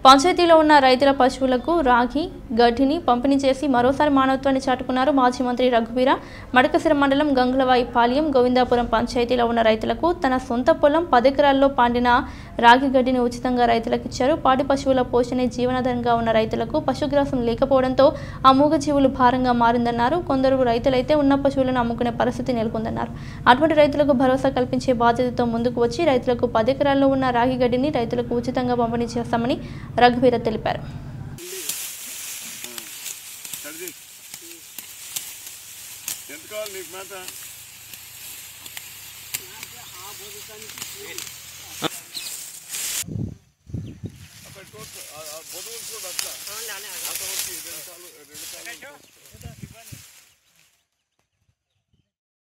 పంచాయతీలో ఉన్న రైతుల పశువులకు రాగి గడ్డిని పంపిణీ చేసి మరోసారి మానవత్వాన్ని చాటుకున్నారు మాజీ మంత్రి రఘువీర మడకసిర మండలం గంగులవాయి పాలెం గోవిందాపురం పంచాయతీలో ఉన్న రైతులకు తన సొంత పొలం పదెకరాల్లో పండిన రాగి గడ్డిని ఉచితంగా రైతులకు ఇచ్చారు పాడి పశువుల పోషణే జీవనాధారంగా ఉన్న రైతులకు పశుగ్రాసం లేకపోవడంతో ఆ మూగజీవులు భారంగా మారిందన్నారు కొందరు రైతులైతే ఉన్న పశువులను అమ్ముకునే పరిస్థితి నెలకొందన్నారు అటువంటి రైతులకు భరోసా కల్పించే బాధ్యతతో ముందుకు వచ్చి రైతులకు పదెకరాల్లో ఉన్న రాగి గడ్డిని రైతులకు ఉచితంగా పంపిణీ చేస్తామని రఘువీర తెలిపారు సరిది ఎంత కావాలి నీకు మేత పెట్టుకోవచ్చు బొదువులు కూడా అట్లా అంతవరకు రెండు సార్లు రెండు సార్లు